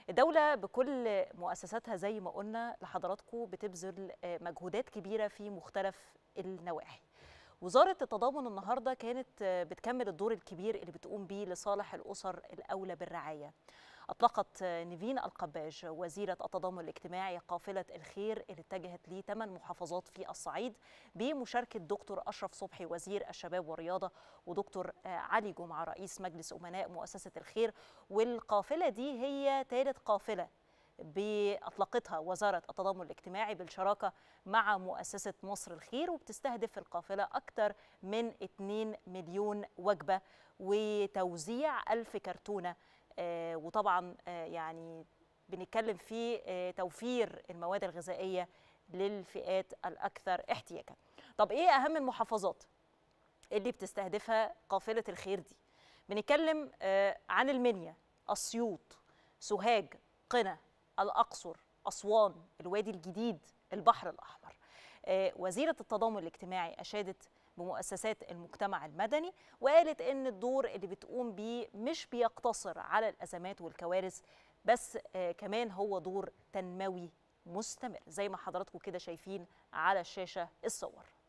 الدولة بكل مؤسساتها زي ما قلنا لحضراتكم بتبذل مجهودات كبيرة في مختلف النواحي وزارة التضامن النهاردة كانت بتكمل الدور الكبير اللي بتقوم بيه لصالح الأسر الأولى بالرعاية أطلقت نيفين القباج وزيرة التضامن الاجتماعي قافلة الخير اللي اتجهت لثمان محافظات في الصعيد بمشاركة دكتور أشرف صبحي وزير الشباب والرياضة ودكتور علي جمعة رئيس مجلس أمناء مؤسسة الخير والقافلة دي هي ثالث قافلة أطلقتها وزارة التضامن الاجتماعي بالشراكة مع مؤسسة مصر الخير وبتستهدف القافلة أكثر من 2 مليون وجبة وتوزيع ألف كرتونة آه وطبعا آه يعني بنتكلم في آه توفير المواد الغذائية للفئات الأكثر احتياجا طب إيه أهم المحافظات اللي بتستهدفها قافلة الخير دي بنتكلم عن المنيا أسيوط سوهاج قنا الأقصر أسوان الوادي الجديد البحر الأحمر وزيرة التضامن الاجتماعي أشادت بمؤسسات المجتمع المدني وقالت ان الدور اللي بتقوم بيه مش بيقتصر على الازمات والكوارث بس كمان هو دور تنموي مستمر زي ما حضراتكم كده شايفين على الشاشه الصور